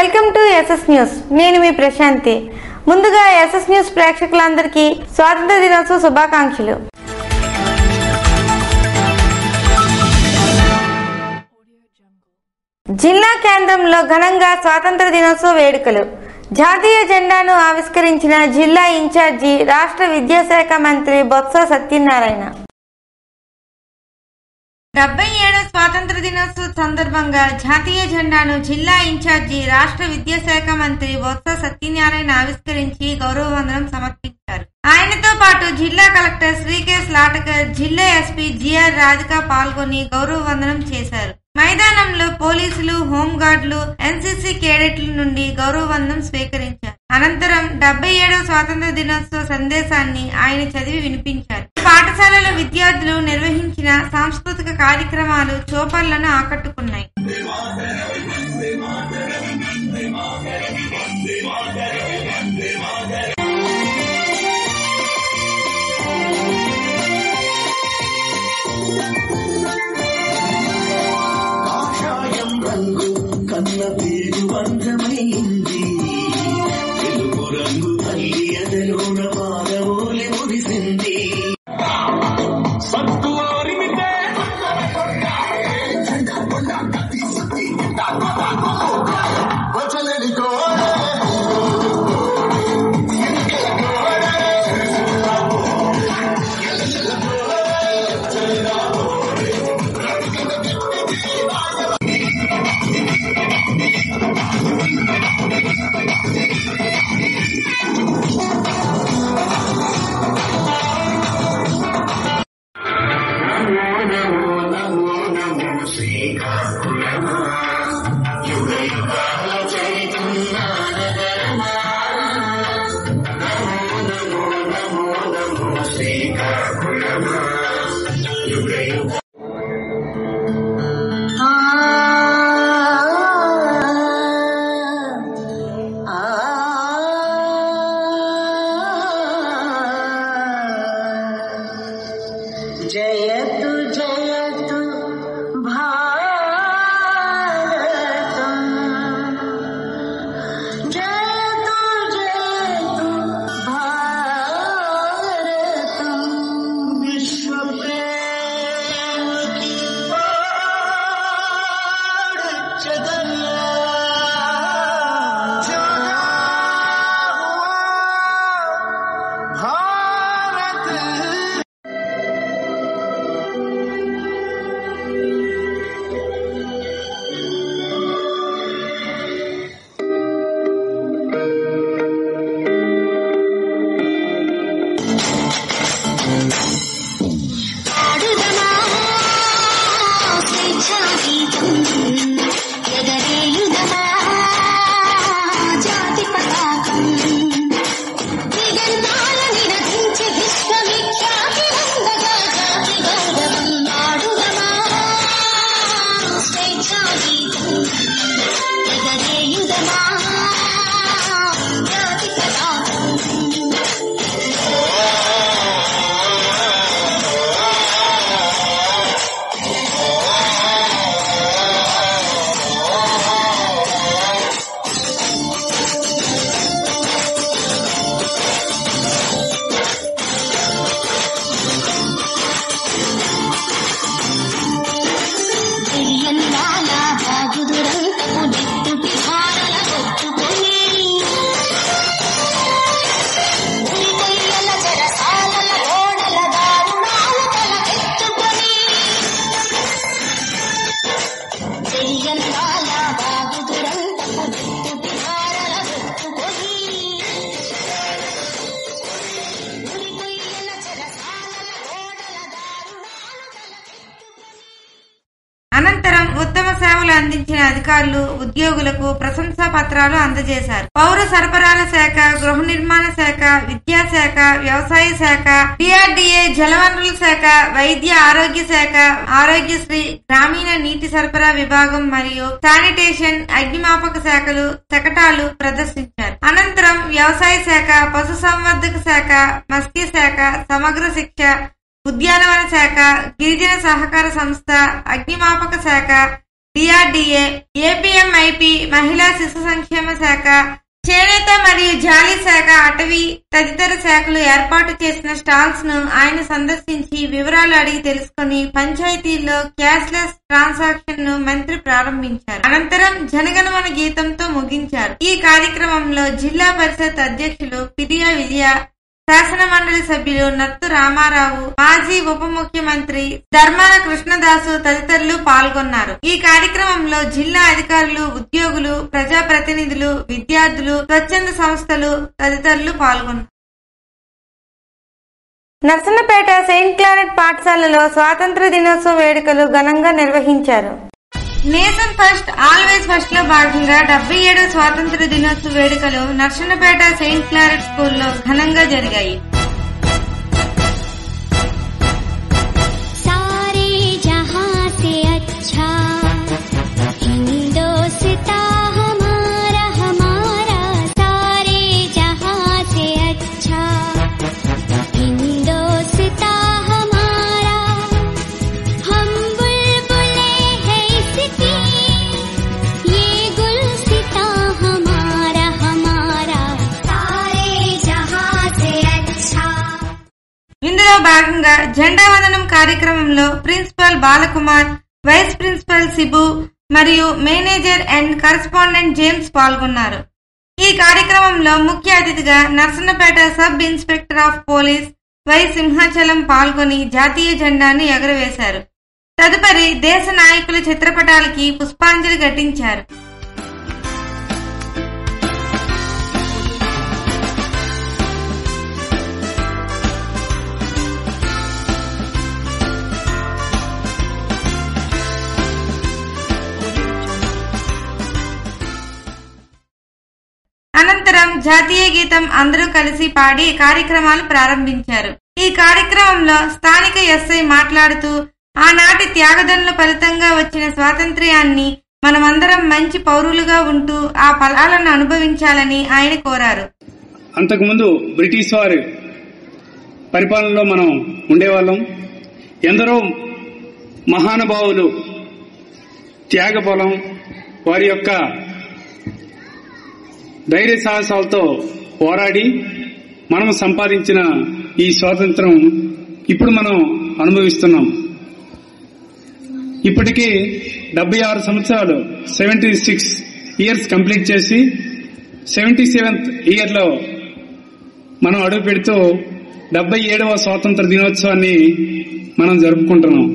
welcome to SS news నేను మీ ప్రశాంతి ముందుగా SS news ప్రేక్షకులందరికీ స్వాతంత్ర దినోత్సవ శుభాకాంక్షలు జిల్లా కేంద్రంలో ఘనంగా స్వాతంత్ర దినోత్సవ వేడుకలు జాతీయ జెండాను ఆవిష్కరించిన జిల్లా ఇన్ఛార్జి రాష్ట్ర విద్యాశాఖ మంత్రి బొత్స సత్యనారాయణ డెబ్బై ఏడవ స్వాతంత్ర దినోత్సవ సందర్భంగా జాతీయ జెండాను జిల్లా ఇన్ఛార్జి రాష్ట్ర విద్యాశాఖ మంత్రి బొత్స సత్యనారాయణ ఆవిష్కరించి గౌరవ వందనం సమర్పించారు ఆయనతో పాటు జిల్లా కలెక్టర్ శ్రీకేశ్ లాటకర్ జిల్లా ఎస్పీ జిఆర్ రాధిక పాల్గొని గౌరవ వందనం చేశారు మైదానంలో పోలీసులు హోంగార్డులు ఎన్సీసీ కేడెట్ల నుండి గౌరవ వందనం స్వీకరించారు అనంతరం డెబ్బై ఏడవ స్వాతంత్ర దినోత్సవ సందేశాన్ని ఆయన చదివి వినిపించారు పాఠశాలల విద్యార్థులు నిర్వహించిన సాంస్కృతిక కార్యక్రమాలు చూపర్లను ఆకట్టుకున్నాయి కాషాయం రంగు కన్న పేరు వంగమైంది తెలుగు రంగు తల్లి ఎదలోన పారవోలి మురిసింది వచ్చలేనికో జయతు జయతు భారతం జయతు జయతు భారతం విశ్వ ప్రేమ की बाढ़ चदरिया जगा हुआ भारत ఆడుదమా స్వేచ్ఛాగీతం ఎగరేయుదమా జాతి పతాకం దిగంతాల నిరధించి విశ్వవిఖ్యాతి నందగా జాతి గౌరవం ఆడుదమా స్వేచ్ఛాగీతం ఎగరేయుదమా జాతి పతాకం తెలియన్నాల బాగుదురంతపు నిత్తుటి ధారల కొట్టుకొని ఉరికొయ్యల చెరసాలల గోడల దారుణాల తలకెత్తుకొని తెలియన్నాల బాగుదురంతపు నిత్తుటి ధారల కొట్టుకొని ఉరికొయ్యల చెరసాలల గోడల దారుణాల తలకెత్తుకొని అనంతరం ఉత్తమ సేవలు అందించిన అధికారులు ఉద్యోగులకు ప్రశంసా పత్రాలు అందజేశారు పౌర సరఫరాల శాఖ గృహ నిర్మాణ శాఖ విద్యాశాఖ వ్యవసాయ శాఖ డిఆర్డీఏ జలవనరుల శాఖ వైద్య ఆరోగ్య శాఖ ఆరోగ్యశ్రీ గ్రామీణ నీటి సరఫరా విభాగం మరియు శానిటేషన్ అగ్నిమాపక శాఖలు శకటాలు ప్రదర్శించారు అనంతరం వ్యవసాయ శాఖ పశుసంవర్ధక శాఖ మత్స్య శాఖ సమగ్ర శిక్ష ఉద్యానవన శాఖ గిరిజన సహకార సంస్థ అగ్నిమాపక శాఖ డిఆర్డిఏ ఏపీఎంఐపి మహిళా శిశు సంక్షేమ శాఖ చేనేత మరియు జాలి శాఖ అటవీ తదితర శాఖలు ఏర్పాటు చేసిన స్టాల్స్ ను ఆయన సందర్శించి వివరాలు అడిగి తెలుసుకుని పంచాయతీల్లో క్యాష్లెస్ ట్రాన్సాక్షన్ ను మంత్రి ప్రారంభించారు అనంతరం జనగణమన గీతంతో ముగించారు ఈ కార్యక్రమంలో జిల్లా పరిషత్ అధ్యక్షులు పిడియా విజయ శాసన మండలి సభ్యులు నత్తు రామారావు మాజీ ఉప ముఖ్యమంత్రి ధర్మాన కృష్ణదాసు తదితరులు పాల్గొన్నారు ఈ కార్యక్రమంలో జిల్లా అధికారులు ఉద్యోగులు ప్రజాప్రతినిధులు విద్యార్థులు స్వచ్ఛంద సంస్థలు తదితరులు పాల్గొన్నారు నర్సన్నపేట సెయింట్ క్లారెట్ పాఠశాలలో స్వాతంత్ర దినోత్సవ వేడుకలు ఘనంగా నిర్వహించారు నేషన్ ఫస్ట్ ఆల్వేస్ ఫస్ట్ లో భాగంగా డెబ్బై ఏడు స్వాతంత్ర దినోత్సవ వేడుకలు నర్సన్నపేట సెయింట్ క్లారెట్ స్కూల్లో ఘనంగా జరిగాయి सारे जहां से अच्छा हिंदोस्ता हमारा हमारा सारे जहां से अच्छा हिंदोस्ता हमारा हम बुलबुले हैं इसकी ये गुलसिता हमारा हमारा सारे जहां से अच्छा ఇందులో భాగంగా జెండా వందనం కార్యక్రమంలో principal Balakumar vice principal Sibu మరియు మేనేజర్ అండ్ కరస్పాండెంట్ జేమ్స్ పాల్గొన్నారు ఈ కార్యక్రమంలో ముఖ్య అతిథిగా Narasannapeta sub inspector of police Y Simhachalam పాల్గొని జాతీయ జెండాను ఎగురవేశారు తదుపరి దేశ నాయకుల చిత్రపటాలకి పుష్పాంజలి ఘటించారు అనంతరం జాతీయ గీతం అందరూ కలిసి పాడి కార్యక్రమాలు ప్రారంభించారు ఈ కార్యక్రమంలో స్థానిక ఎస్ఐ మాట్లాడుతూ ఆనాటి త్యాగదనుల ఫలితంగా వచ్చిన స్వాతంత్ర్యాన్ని మనమందరం మంచి పౌరులుగా ఉంటూ ఆ ఫలాలను అనుభవించాలని ఆయన కోరారు అంతకుముందు బ్రిటిష్ వారి పరిపాలనలో మనం ఉండేవాళ్ళం ఎందరో మహానుభావులు త్యాగఫలం వారి యొక్క ధైర్య సాహసాలతో పోరాడి మనం సంపాదించిన ఈ స్వాతంత్రం ఇప్పుడు మనం అనుభవిస్తున్నాం ఇప్పటికీ డెబ్బై ఆరు సంవత్సరాలు సెవెంటీ సిక్స్ ఇయర్స్ కంప్లీట్ చేసి సెవెంటీ సెవెంత్ ఇయర్ లో మనం అడుగు పెడుతూ డెబ్బై ఏడవ స్వాతంత్ర దినోత్సవాన్ని మనం జరుపుకుంటున్నాం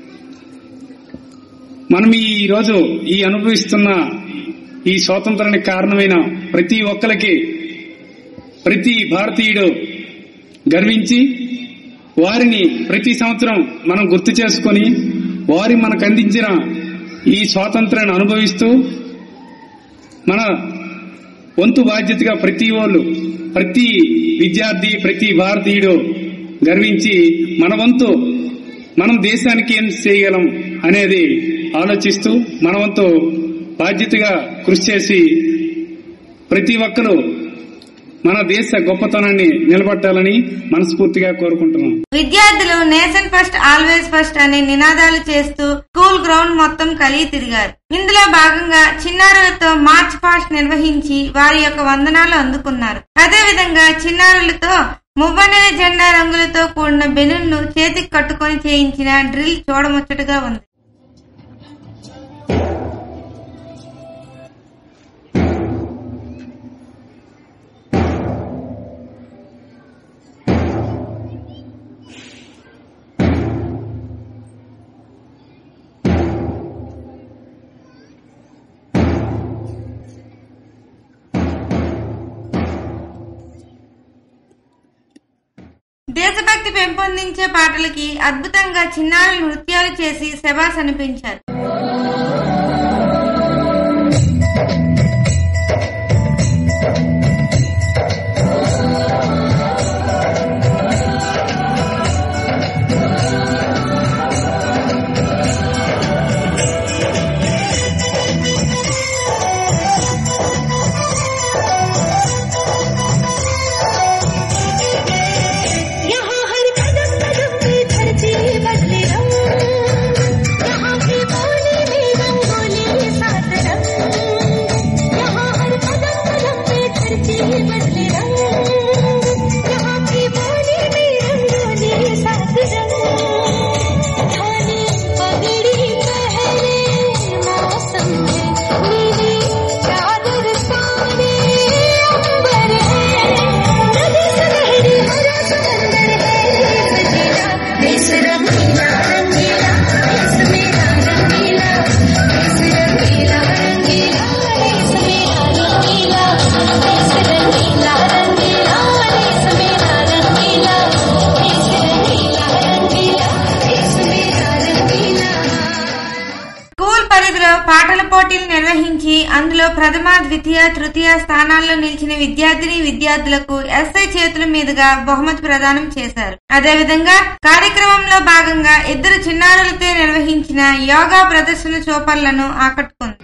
మనం ఈ రోజు ఈ అనుభవిస్తున్న ఈ స్వాతంత్రానికి కారణమైన ప్రతి ఒక్కరికి ప్రతి భారతీయుడు గర్వించి వారిని ప్రతి సంవత్సరం మనం గుర్తు చేసుకొని వారి మనకు అందించిన ఈ స్వాతంత్రాన్ని అనుభవిస్తూ మన వంతు బాధ్యతగా ప్రతి వాళ్ళు ప్రతి విద్యార్థి ప్రతి భారతీయుడు గర్వించి మన వంతు మనం దేశానికి ఏం చేయగలం అనేది ఆలోచిస్తూ మన వంతు బాధ్యతగా కృషి చేసి ప్రతి ఒక్కరూ మన దేశ గొప్పతనాన్ని నిలబట్టాలని మనస్ఫూర్తిగా కోరుకుంటున్నాం విద్యార్థులు నేషన్ ఫస్ట్ ఆల్వేస్ ఫస్ట్ అనే నినాదాలు చేస్తూ స్కూల్ గ్రౌండ్ మొత్తం కలిగి తిరిగారు ఇందులో భాగంగా చిన్నారులతో మార్చ్ పాస్ట్ నిర్వహించి వారి యొక్క వందనాలు అందుకున్నారు అదే విధంగా చిన్నారులతో మువ్వనెల జెండా రంగులతో కూడిన బెలూన్ను చేతికి కట్టుకొని చేయించిన డ్రిల్ చూడముచ్చటగా ఉంది దేశభక్తి పెంపొందించే పాటలకి అద్భుతంగా చిన్నారులు నృత్యాలు చేసి శబాస్ అనిపించారు यहाँ हर कदम कदम पे धरती बदले रंग यहाँ के पानी में పరిధిలో పాటల పోటీలు నిర్వహించి అందులో ప్రథమ ద్వితీయ తృతీయ స్థానాల్లో నిలిచిన విద్యార్థిని విద్యార్థులకు ఎస్ఐ చేతుల మీదుగా బహుమతి ప్రదానం చేశారు అదేవిధంగా కార్యక్రమంలో భాగంగా ఇద్దరు చిన్నారులతో నిర్వహించిన యోగా ప్రదర్శన చూపర్లను ఆకట్టుకుంది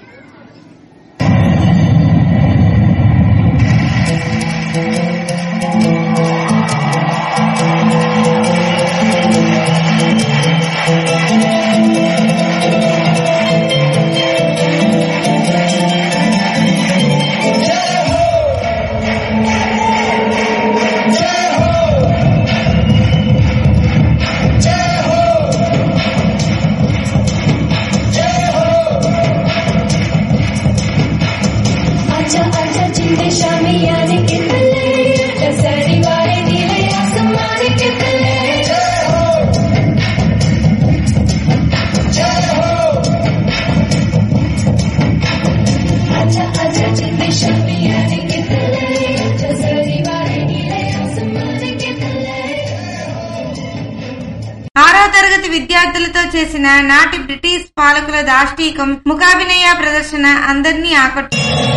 आजा आजा जिंदे शामी यानी के तले दसरी वाले नीले आसमान के तले आजा आजा जिंदे शामी यानी के तले दसरी वाले नीले आसमान के तले ఆరో తరగతి విద్యార్థులతో చేసిన నాటి బ్రిటిష్ పాలకుల దాష్టీకం ముఖాభినయ ప్రదర్శన అందరినీ ఆకట్టు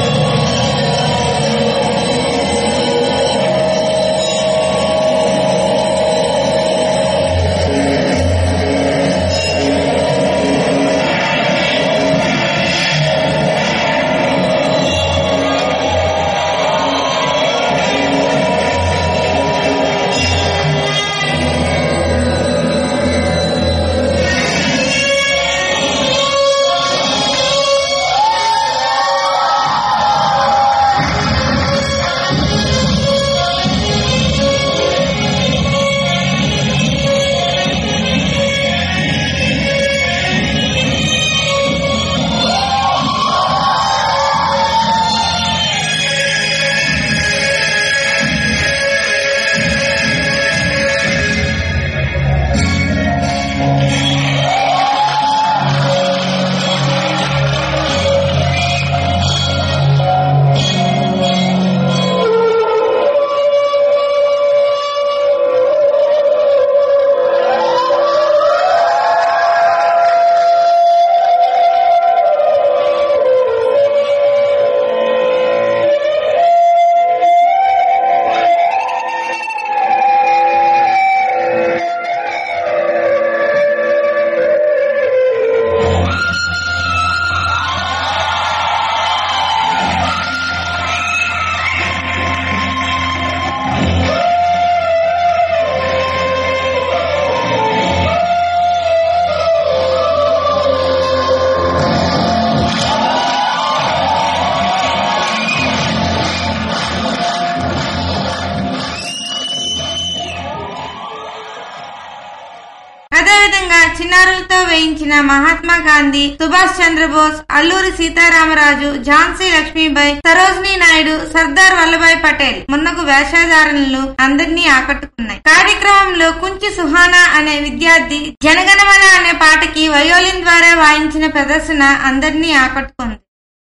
అదేవిధంగా చిన్నారులతో వేయించిన మహాత్మా గాంధీ సుభాష్ చంద్రబోస్ అల్లూరి సీతారామరాజు ఝాన్సీ లక్ష్మీబాయి సరోజినీ నాయుడు సర్దార్ వల్లభాయ్ పటేల్ మున్నగు వేషధారణలు అందరినీ ఆకట్టుకున్నాయి కార్యక్రమంలో కుంచి సుహానా అనే విద్యార్థి జనగణమన అనే పాటకి వయోలిన్ ద్వారా వాయించిన ప్రదర్శన అందరినీ ఆకట్టుకుంది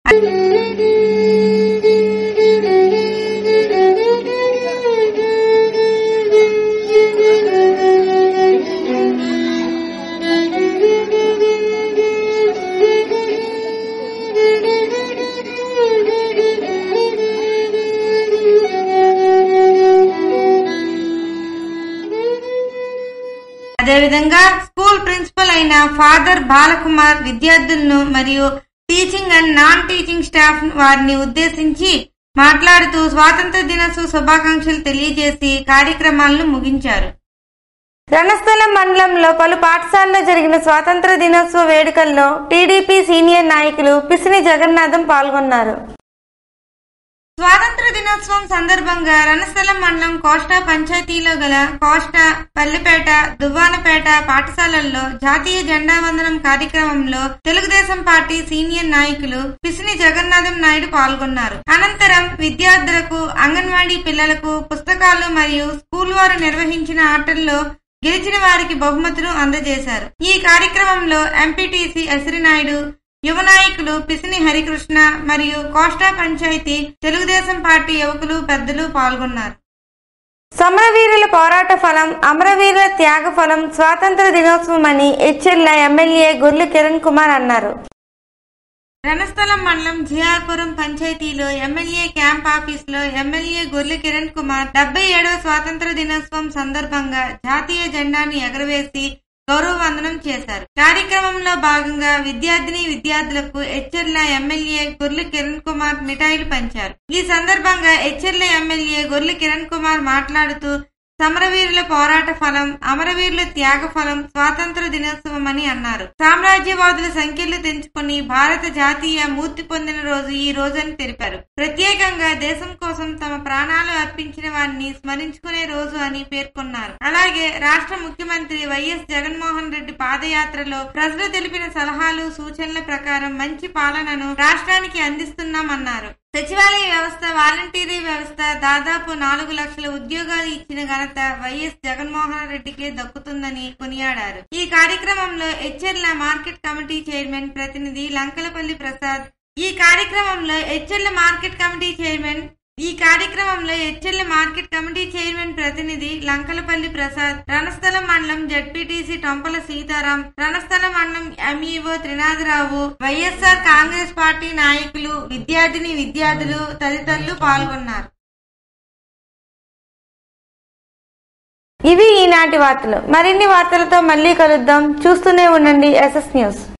అదేవిధంగా స్కూల్ ప్రిన్సిపల్ అయిన ఫాదర్ బాలకుమార్ విద్యార్థులను మరియు teaching and non teaching staff వారిని ఉద్దేశించి మాట్లాడుతూ స్వాతంత్ర దినోత్సవ శుభాకాంక్షలు తెలియజేసి కార్యక్రమాలను ముగించారు రణస్థలం మండలంలో పలు పాఠశాలలో జరిగిన స్వాతంత్ర దినోత్సవ వేడుకల్లో టీడీపీ సీనియర్ నాయకులు పిసిని జగన్నాథం పాల్గొన్నారు స్వాతంత్ర దినోత్సవం సందర్భంగా రణస్థలం మండలం కోస్టా పంచాయతీలో గల కోస్టా పల్లెపేట దువ్వానపేట పాఠశాలల్లో జాతీయ జెండా వందనం కార్యక్రమంలో తెలుగుదేశం పార్టీ సీనియర్ నాయకులు పిసిని జగన్నాథం నాయుడు పాల్గొన్నారు అనంతరం విద్యార్థులకు అంగన్వాడీ పిల్లలకు పుస్తకాలు మరియు స్కూల్ వారు నిర్వహించిన ఆటల్లో గెలిచిన వారికి బహుమతులు అందజేశారు ఈ కార్యక్రమంలో ఎంపీటీసీ అసిరినాయుడు యువ నాయకులు పిసిని హరికృష్ణ మరియు కోస్టా పంచాయతీ తెలుగుదేశం పార్టీ యువకులు పెద్దలు పాల్గొన్నారు సమరవీరుల పోరాట ఫలం అమరవీరుల త్యాగ ఫలం స్వాతంత్ర దినోత్సవం అని హెచ్ఎల్ల ఎమ్మెల్యే గొర్రె కిరణ్ కుమార్ అన్నారు రణస్థలం మండలం జిఆర్పురం పంచాయతీలో ఎమ్మెల్యే క్యాంప్ ఆఫీస్ లో ఎమ్మెల్యే గొర్రె కిరణ్ కుమార్ డెబ్బై ఏడవ స్వాతంత్ర దినోత్సవం సందర్భంగా జాతీయ జెండాను ఎగరవేసి గౌరవ వందనం చేశారు కార్యక్రమంలో భాగంగా విద్యార్థిని విద్యార్థులకు ఎచ్చెర్ల ఎమ్మెల్యే గొర్రె కిరణ్ కుమార్ మిఠాయిలు పంచారు ఈ సందర్భంగా ఎచ్చెర్ల ఎమ్మెల్యే గొర్రె కిరణ్ కుమార్ మాట్లాడుతూ సమరవీరుల పోరాట ఫలం అమరవీరుల త్యాగ ఫలం స్వాతంత్ర దినోత్సవం అని అన్నారు సామ్రాజ్యవాదుల సంఖ్యలు తెంచుకుని భారత జాతీయ మూర్తి పొందిన రోజు ఈ రోజని తెలిపారు ప్రత్యేకంగా దేశం కోసం తమ ప్రాణాలు అర్పించిన వారిని స్మరించుకునే రోజు అని పేర్కొన్నారు అలాగే రాష్ట్ర ముఖ్యమంత్రి వైఎస్ జగన్మోహన్ రెడ్డి పాదయాత్రలో ప్రజలు తెలిపిన సలహాలు సూచనల ప్రకారం మంచి పాలనను రాష్ట్రానికి అందిస్తున్నామన్నారు సచివాలయ వ్యవస్థ వాలంటీరీ వ్యవస్థ దాదాపు నాలుగు లక్షల ఉద్యోగాలు ఇచ్చిన ఘనత వైఎస్ జగన్మోహన్ రెడ్డికే దక్కుతుందని కొనియాడారు ఈ కార్యక్రమంలో హెచ్ఎర్ల మార్కెట్ కమిటీ చైర్మన్ ప్రతినిధి లంకలపల్లి ప్రసాద్ ఈ కార్యక్రమంలో హెచ్ఎర్ల మార్కెట్ కమిటీ చైర్మన్ ఈ కార్యక్రమంలో హెచ్ఎల్ మార్కెట్ కమిటీ చైర్మన్ ప్రతినిధి లంకలపల్లి ప్రసాద్ రణస్థలం మండలం జడ్పీటీసీ టొంపల సీతారాం రణస్థలం మండలం MEO Trinatharao YSR Congress party నాయకులు విద్యార్థిని విద్యార్థులు తదితరులు పాల్గొన్నారు ఇవి ఈనాటి వార్తలు మరిన్ని వార్తలతో మళ్ళీ కలుద్దాం చూస్తూనే ఉండండి ఎస్ఎస్ న్యూస్